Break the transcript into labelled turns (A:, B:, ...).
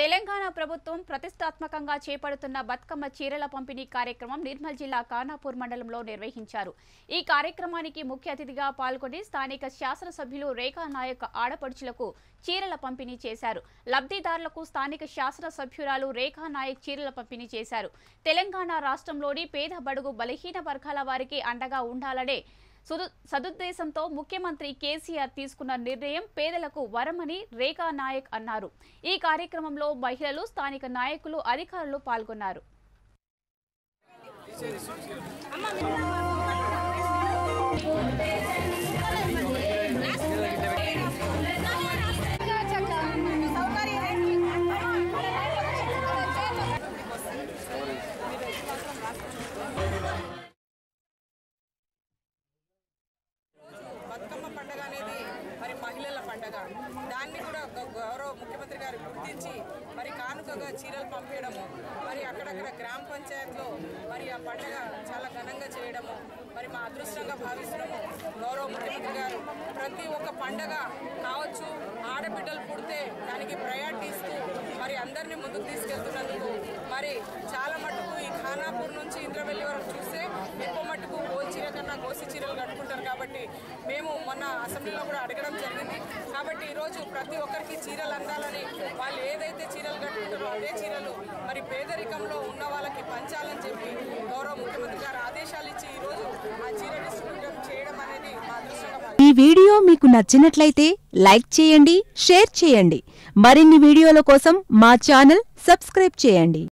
A: తెలంగాణ ప్రభుత్వం ప్రతిష్టాత్మకంగా చేపడుతున్న బతుకమ్మ చీరల పంపిణీ కార్యక్రమం నిర్మల్ జిల్లా ఖానాపూర్ మండలంలో నిర్వహించారు ఈ కార్యక్రమానికి ముఖ్య అతిథిగా పాల్గొని స్థానిక శాసనసభ్యులు రేఖా నాయక్ ఆడపడుచులకు చీరల పంపిణీ చేశారు లబ్ధిదారులకు స్థానిక శాసనసభ్యురాలు రేఖా నాయక్ చీరల పంపిణీ చేశారు తెలంగాణ రాష్ట్రంలోని పేద బడుగు బలహీన వర్గాల వారికి అండగా ఉండాలనే సుదు సదుద్దేశంతో ముఖ్యమంత్రి కేసీఆర్ తీసుకున్న నిర్ణయం పేదలకు వరమని రేఖా నాయక్ అన్నారు ఈ కార్యక్రమంలో మహిళలు స్థానిక నాయకులు అధికారులు పాల్గొన్నారు
B: బతుకమ్మ పండుగ అనేది మరి మహిళల పండుగ దాన్ని కూడా గ- గౌరవ ముఖ్యమంత్రి గారు గుర్తించి మరి కానుకగా చీరలు పంపించడము మరి అక్కడక్కడ గ్రామ పంచాయత్లో మరి ఆ పండుగ చాలా ఘనంగా చేయడము మరి మా అదృష్టంగా భావిస్తున్నాము గౌరవ ముఖ్యమంత్రి గారు ప్రతి ఒక్క పండగ కావచ్చు ఆడబిడ్డలు పుడితే దానికి ప్రయారిటీ ఇస్తూ మరి అందరినీ ముందుకు తీసుకెళ్తున్నందుకు మరి చాలా మటుకు ఈ ఖానాపూర్ నుంచి ఇంద్రవెల్లి వరకు చూస్తే ఎక్కువ మటుకు గోల్ చీర కన్నా గోసి చీరలు కట్టుకుంటారు కాబట్టి మేము మొన్న అసెంబ్లీలో కూడా అడగడం జరిగింది కాబట్టి ఈరోజు ప్రతి ఒక్కరికి చీరలు అందాలని వాళ్ళు ఏదైతే చీరలు కట్టుకుంటారో అదే చీరలు మరి పేదరికంలో ఉన్న వాళ్ళకి పంచాలని చెప్పి గౌరవ ముఖ్యమంత్రి గారు ఆదేశాలు ఇచ్చి ఈరోజు ఆ చీర డిస్ట్రిబ్యూట్ చేయడం అనేది మా అదృష్టంగా భావిస్తున్నాం.
C: ఈ వీడియో మీకు నచ్చినట్లయితే లైక్ చేయండి షేర్ చేయండి మరిన్ని వీడియోల కోసం మా ఛానల్ సబ్స్క్రైబ్ చేయండి